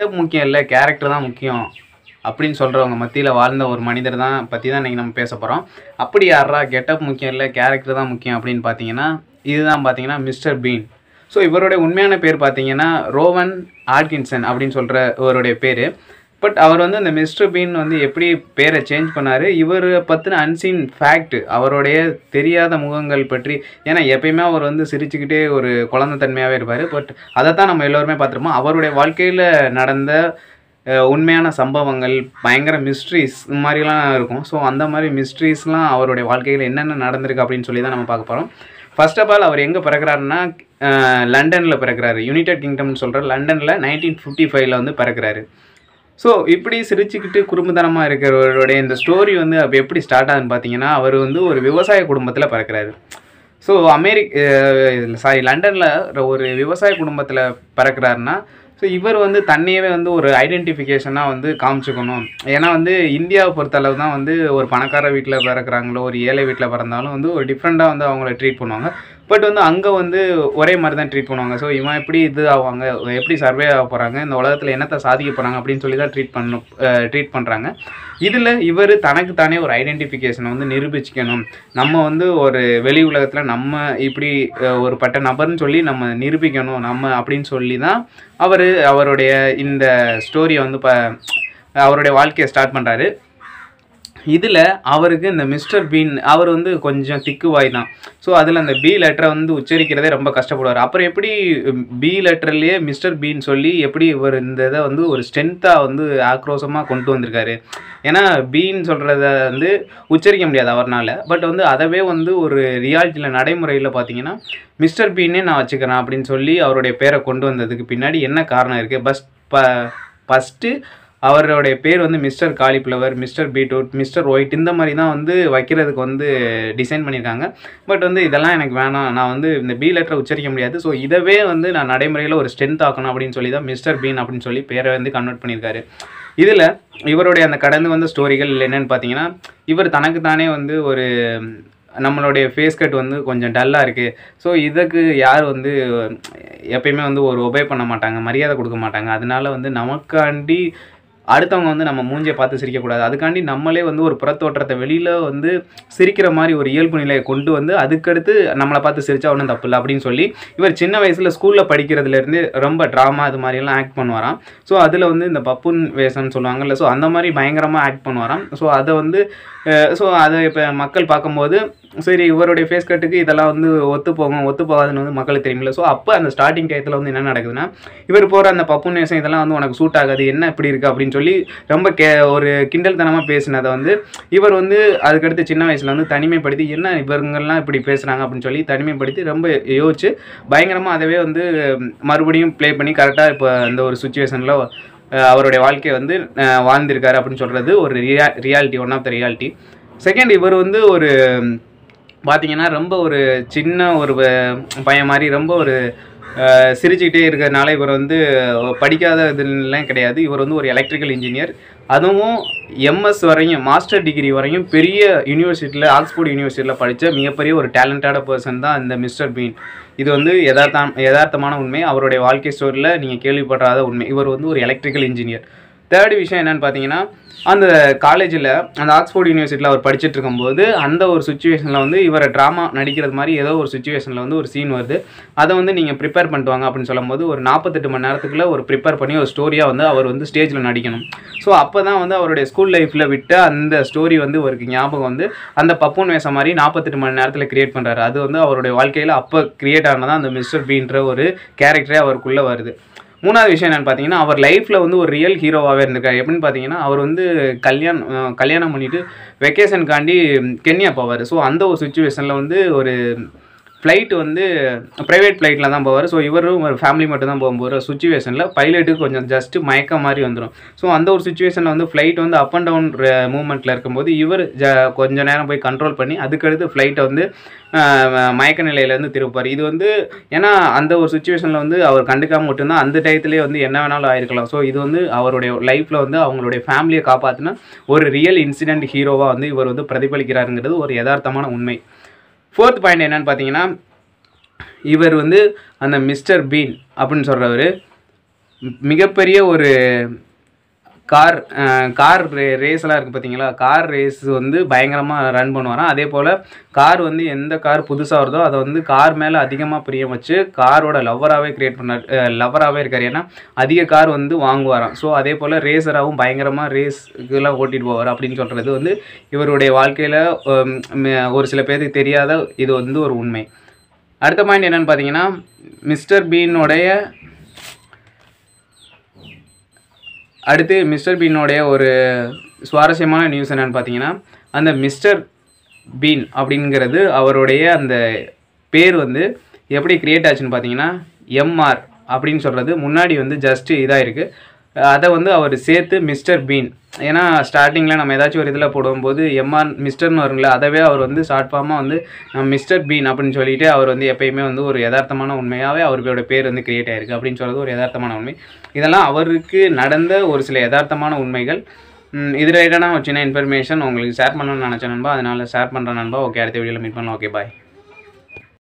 முக்கியம் இல்லை கேரக்டர் தான் முக்கியம் அப்படின்னு சொல்கிறவங்க மத்தியில் வாழ்ந்த ஒரு மனிதர் தான் பற்றி தான் இன்றைக்கி நம்ம பேச போகிறோம் அப்படி யாரா கெட்டப் முக்கியம் இல்லை கேரக்டர் தான் முக்கியம் அப்படின்னு பார்த்தீங்கன்னா இதுதான் பார்த்தீங்கன்னா மிஸ்டர் பீன் ஸோ இவருடைய உண்மையான பேர் பார்த்தீங்கன்னா ரோவன் ஆட்கின்சன் அப்படின்னு சொல்கிற இவருடைய பேர் பட் அவர் வந்து அந்த மிஸ்டர் பீன் வந்து எப்படி பேரை சேஞ்ச் பண்ணார் இவர் பற்றின அன்சீன் ஃபேக்ட் அவருடைய தெரியாத முகங்கள் பற்றி ஏன்னா எப்பயுமே அவர் வந்து சிரிச்சுக்கிட்டே ஒரு குழந்தைத்தன்மையாகவே இருப்பார் பட் அதை தான் நம்ம எல்லோருமே பார்த்துருப்போம் அவருடைய வாழ்க்கையில் நடந்த அஹ், உண்மையான சம்பவங்கள் பயங்கர மிஸ்ட்ரிஸ் இந்த மாதிரிலாம் இருக்கும் ஸோ அந்த மாதிரி மிஸ்ட்ரிஸ்லாம் அவருடைய வாழ்க்கையில் என்னென்ன நடந்திருக்கு அப்படின்னு சொல்லி தான் நம்ம பார்க்க போகிறோம் ஃபர்ஸ்ட் ஆஃப் ஆல் அவர் எங்கே பிறக்கிறாருன்னா லண்டனில் பிறக்கிறாரு யுனைடெட் கிங்டம்னு சொல்கிற லண்டனில் நைன்டீன் ஃபிஃப்டி ஃபைவ்ல வந்து பிறக்கிறாரு ஸோ இப்படி சிரிச்சுக்கிட்டு குறும்புத்தனமாக இருக்கிறவருடைய இந்த ஸ்டோரி வந்து அப்போ எப்படி ஸ்டார்ட் ஆகுதுன்னு பார்த்தீங்கன்னா அவர் வந்து ஒரு விவசாய குடும்பத்தில் பிறக்கிறாரு ஸோ அமெரிக் சாரி லண்டனில் ஒரு விவசாய குடும்பத்தில் பிறக்கிறாருன்னா ஸோ இவர் வந்து தன்னையவே வந்து ஒரு ஐடென்டிஃபிகேஷனாக வந்து காமிச்சுக்கணும் ஏன்னா வந்து இந்தியாவை பொறுத்தளவு தான் வந்து ஒரு பணக்கார வீட்டில் பிறக்கிறாங்களோ ஒரு ஏழை வீட்டில் பிறந்தாலும் வந்து ஒரு டிஃப்ரெண்ட்டாக வந்து அவங்கள ட்ரீட் பண்ணுவாங்க பட் வந்து அங்கே வந்து ஒரே மாதிரி தான் ட்ரீட் பண்ணுவாங்க ஸோ இவன் எப்படி இது ஆவாங்க எப்படி சர்வே ஆக போகிறாங்க இந்த உலகத்தில் என்னத்தை சாதிக்க போகிறாங்க அப்படின்னு சொல்லி தான் ட்ரீட் பண்ணும் ட்ரீட் பண்ணுறாங்க இதில் இவர் தனக்கு தானே ஒரு ஐடென்டிஃபிகேஷனை வந்து நிரூபிச்சுக்கணும் நம்ம வந்து ஒரு வெளி உலகத்தில் நம்ம இப்படி அஹ், ஒரு பட்ட நபர்னு சொல்லி நம்ம நிரூபிக்கணும் நம்ம அப்படின்னு சொல்லி தான் அவர் அவருடைய இந்த ஸ்டோரியை வந்து ப அவருடைய வாழ்க்கையை ஸ்டார்ட் பண்ணுறாரு இதில் அவருக்கு இந்த மிஸ்டர் பீன் அவர் வந்து கொஞ்சம் திக்குவாய் தான் ஸோ அதில் அந்த பி லெட்டரை வந்து உச்சரிக்கிறதே ரொம்ப கஷ்டப்படுவார் அப்புறம் எப்படி பி லெட்டர்லேயே மிஸ்டர் பீன் சொல்லி எப்படி இவர் இந்த இதை வந்து ஒரு ஸ்ட்ரென்த்தாக வந்து ஆக்ரோஷமாக கொண்டு வந்திருக்காரு ஏன்னா பீன் சொல்கிறத வந்து உச்சரிக்க முடியாது அவர்னால பட் வந்து அதவே வந்து ஒரு ரியாலிட்டியில் நடைமுறையில் பார்த்தீங்கன்னா மிஸ்டர் பீனே நான் வச்சுக்கிறேன் அப்படின்னு சொல்லி அவருடைய பேரை கொண்டு வந்ததுக்கு பின்னாடி என்ன காரணம் இருக்குது பஸ் ப ஃபஸ்ட்டு அவருடைய பேர் வந்து mister cauliflower mister beetroot mister white இந்த மாதிரி தான் வந்து வைக்கிறதுக்கு வந்து டிசைன் பண்ணியிருக்காங்க பட் வந்து இதெல்லாம் எனக்கு வேணாம் நான் வந்து இந்த பி லெட்டரை உச்சரிக்க முடியாது ஸோ இதவே வந்து நான் நடைமுறையில் ஒரு ஸ்ட்ரென்த் ஆக்கணும் அப்படின்னு சொல்லி தான் மிஸ்டர் பீன் அப்படின்னு சொல்லி பேரை வந்து கன்வெர்ட் பண்ணியிருக்காரு இதில் இவருடைய அந்த கடந்து வந்த ஸ்டோரிகள் என்னென்னு பார்த்தீங்கன்னா இவர் தனக்கு தானே வந்து ஒரு நம்மளுடைய ஃபேஸ் கட் வந்து கொஞ்சம் டல்லாக இருக்குது ஸோ இதுக்கு யார் வந்து எப்பயுமே வந்து ஒரு ஒபே பண்ண மாட்டாங்க மரியாதை கொடுக்க மாட்டாங்க அதனால வந்து நமக்காண்டி அடுத்தவங்க வந்து நம்ம மூஞ்சியை பார்த்து சிரிக்கக்கூடாது அதுக்காண்டி நம்மளே வந்து ஒரு புறத்தோற்றத்தை வெளியில் வந்து சிரிக்கிற மாதிரி ஒரு இயல்பு நிலையை கொண்டு வந்து அதுக்கடுத்து நம்மளை பார்த்து சிரிச்சா ஒன்றும் தப்பு இல்லை அப்படின்னு சொல்லி இவர் சின்ன வயசில் ஸ்கூலில் படிக்கிறதுலேருந்து ரொம்ப ட்ராமா அது மாதிரியெல்லாம் ஆக்ட் பண்ணுவாராம் ஸோ அதில் வந்து இந்த பப்புன் வேஷம்னு சொல்லுவாங்கல்ல ஸோ அந்த மாதிரி பயங்கரமாக ஆக்ட் பண்ணுவாராம் ஸோ அதை வந்து ஸோ அதை இப்போ மக்கள் பார்க்கும்போது சரி இவருடைய ஃபேஸ் கட்டுக்கு இதெல்லாம் வந்து ஒத்து போகும் ஒத்து போகாதுன்னு வந்து மக்களுக்கு தெரியுமில்ல ஸோ அப்போ அந்த ஸ்டார்டிங் டயத்தில் வந்து என்ன நடக்குதுன்னா இவர் போகிற அந்த பப்புன் வேஷம் இதெல்லாம் வந்து உனக்கு சூட் ஆகாது என்ன இப்படி இருக்குது அப்படின்னு சொல்லி ரொம்ப கே ஒரு கிண்டல்தனமாக பேசினதை வந்து இவர் வந்து அதுக்கடுத்து சின்ன வயசில் வந்து தனிமைப்படுத்தி என்ன இவங்கெல்லாம் இப்படி பேசுகிறாங்க அப்படின்னு சொல்லி தனிமைப்படுத்தி ரொம்ப யோசிச்சு பயங்கரமாக அதவே வந்து மறுபடியும் ப்ளே பண்ணி கரெக்டாக இப்போ இந்த ஒரு சுச்சுவேஷனில் அவருடைய வாழ்க்கையை வந்து அஹ், வாழ்ந்திருக்காரு அப்படின்னு சொல்கிறது ஒரு ரியா reality one of the reality second இவர் வந்து ஒரு பார்த்தீங்கன்னா ரொம்ப ஒரு சின்ன ஒரு வ- பையன் மாதிரி ரொம்ப ஒரு அஹ், சிரிச்சுக்கிட்டே இருக்கிறதுனால இவர் வந்து படிக்காத இதுலாம் கிடையாது இவர் வந்து ஒரு எலக்ட்ரிக்கல் இன்ஜினியர் அதுவும் எம்எஸ் வரையும் மாஸ்டர் டிகிரி வரையும் பெரிய யூனிவர்சிட்டியில் ஆக்ஸ்போர்ட் யூனிவர்சிட்டியில் படித்த மிகப்பெரிய ஒரு டேலண்டடான பர்சன் தான் இந்த மிஸ்டர் பீன் இது வந்து யதார்த்தம் யதார்த்தமான உண்மை அவருடைய வாழ்க்கை ஸ்டோரியில் நீங்கள் கேள்விப்படாத உண்மை இவர் வந்து ஒரு எலக்ட்ரிக்கல் இன்ஜினியர் தேர்ட் விஷயம் என்னன்னு பார்த்தீங்கன்னா அந்த காலேஜில் அந்த ஆக்ஸ்போர்ட் யூனிவர்சிட்டியில் அவர் படிச்சுட்டு இருக்கும்போது அந்த ஒரு சுச்சுவேஷனில் வந்து இவரை ட்ராமா நடிக்கிறது மாதிரி ஏதோ ஒரு சுச்சுவேஷனில் வந்து ஒரு சீன் வருது அதை வந்து நீங்கள் ப்ரிப்பேர் பண்ணிட்டு வாங்க அப்படின்னு சொல்லும்போது ஒரு நாற்பத்தெட்டு மணி நேரத்துக்குள்ள ஒரு ப்ரிப்பேர் பண்ணி ஒரு ஸ்டோரியாக வந்து அவர் வந்து ஸ்டேஜில் நடிக்கணும் ஸோ அப்போ தான் வந்து அவருடைய ஸ்கூல் லைஃப்பில் விட்ட அந்த ஸ்டோரி வந்து அவருக்கு ஞாபகம் வந்து அந்த பப்புன் வேஷம் மாதிரி நாற்பத்தெட்டு மணி நேரத்தில் கிரியேட் பண்ணுறாரு அது வந்து அவருடைய வாழ்க்கையில் அப்போ கிரியேட் ஆனதான் அந்த மிஸ்டர் பீன்ற ஒரு கேரக்டரே அவருக்குள்ளே வருது மூணாவது விஷயம் என்னன்னு பார்த்தீங்கன்னா அவர் லைஃப்பில் வந்து ஒரு ரியல் ஹீரோவாகவே இருந்திருக்காரு எப்படின்னு பார்த்தீங்கன்னா அவர் வந்து கல்யாணம் அஹ் கல்யாணம் பண்ணிட்டு வெக்கேஷனுக்காண்டி கென்யா போவார் ஸோ அந்த ஒரு சுச்சுவேஷனில் வந்து ஒரு ஃப்ளைட் வந்து ப்ரைவேட் ஃப்ளைட்டில் தான் போவார் ஸோ இவரும் ஒரு ஃபேமிலி மட்டும் தான் போகும்போது சுச்சுவேஷனில் பைலட்டுக்கு கொஞ்சம் ஜஸ்ட் மயக்கம் மாதிரி வந்துடும் ஸோ அந்த ஒரு சுச்சுவேஷனில் வந்து ஃப்ளைட் வந்து அப் அண்ட் டவுன் மூவ்மெண்ட்டில் இருக்கும்போது இவர் ஜ கொஞ்ச நேரம் போய் கண்ட்ரோல் பண்ணி அதுக்கடுத்து ஃப்ளைட்டை வந்து அஹ், மயக்க நிலையிலேருந்து திருப்பார் இது வந்து ஏன்னா அந்த ஒரு சுச்சுவேஷனில் வந்து அவர் கண்டுக்காம மட்டும்தான் அந்த டயத்துலேயே வந்து என்ன வேணாலும் ஆயிருக்கலாம் ஸோ இது வந்து அவருடைய லைஃப்பில் வந்து அவங்களுடைய ஃபேமிலியை காப்பாற்றின ஒரு ரியல் இன்சிடென்ட் ஹீரோவாக வந்து இவர் வந்து பிரதிபலிக்கிறாருங்கிறது ஒரு யதார்த்தமான உண்மை ஃபோர்த் பாயிண்ட் என்னன்னு பார்த்தீங்கன்னா இவர் வந்து அந்த மிஸ்டர் பீன் அப்படின்னு சொல்கிறவர் மி- மிகப்பெரிய ஒரு கார் கார் ரே ரேஸ்லாம் இருக்குது பார்த்தீங்களா கார் ரேஸ் வந்து பயங்கரமாக ரன் பண்ணுவாராம் அதே போல் கார் வந்து எந்த கார் புதுசாக வருதோ அதை வந்து கார் மேலே அதிகமாக பிரியம் வச்சு காரோட லவ்வராகவே கிரியேட் பண்ணார் லவ்வராகவே இருக்கார் ஏன்னா அதிக கார் வந்து வாங்குவாராம் ஸோ அதே போல் ரேசராகவும் பயங்கரமாக ரேஸ்க்கெல்லாம் ஓட்டிட்டு போவார் அப்படின்னு சொல்கிறது வந்து இவருடைய வாழ்க்கையில் ஒரு சில பேருக்கு தெரியாத இது வந்து ஒரு உண்மை அடுத்த பாயிண்ட் என்னன்னு பார்த்தீங்கன்னா மிஸ்டர் பீனுடைய அடுத்து மிஸ்டர் பீனுடைய ஒரு சுவாரஸ்யமான நியூஸ் என்னன்னு பார்த்தீங்கன்னா அந்த மிஸ்டர் பீன் அப்படிங்கிறது அவருடைய அந்த பேர் வந்து எப்படி கிரியேட் ஆச்சுன்னு பார்த்தீங்கன்னா எம்ஆர் அப்படின்னு சொல்கிறது முன்னாடி வந்து ஜஸ்ட் இதாக இருக்குது அதை வந்து அவர் சேர்த்து மிஸ்டர் பீன் ஏன்னா ஸ்டார்டிங்கில் நம்ம ஏதாச்சும் ஒரு இதில் போடும்போது எம்ஆர் மிஸ்டர்னு வருங்களா அதவே அவர் வந்து ஷார்ட் ஃபார்மாக வந்து நம்ம மிஸ்டர் பீன் அப்படின்னு சொல்லிட்டு அவர் வந்து எப்பயுமே வந்து ஒரு யதார்த்தமான உண்மையாகவே அவருடைய பேர் வந்து கிரியேட் ஆயிருக்கு அப்படின்னு சொல்கிறது ஒரு யதார்த்தமான உண்மை இதெல்லாம் அவருக்கு நடந்த ஒரு சில யதார்த்தமான உண்மைகள் ம், இது ரிலேட்டடான ஒரு சின்ன இன்ஃபர்மேஷன் உங்களுக்கு ஷேர் பண்ணணும்னு நினச்சேன் நண்பா அதனால் ஷேர் பண்ணுறேன் நண்பா ஓகே அடுத்த வீடியோவில் மீட் பண்ணலாம் ஓகே பாய்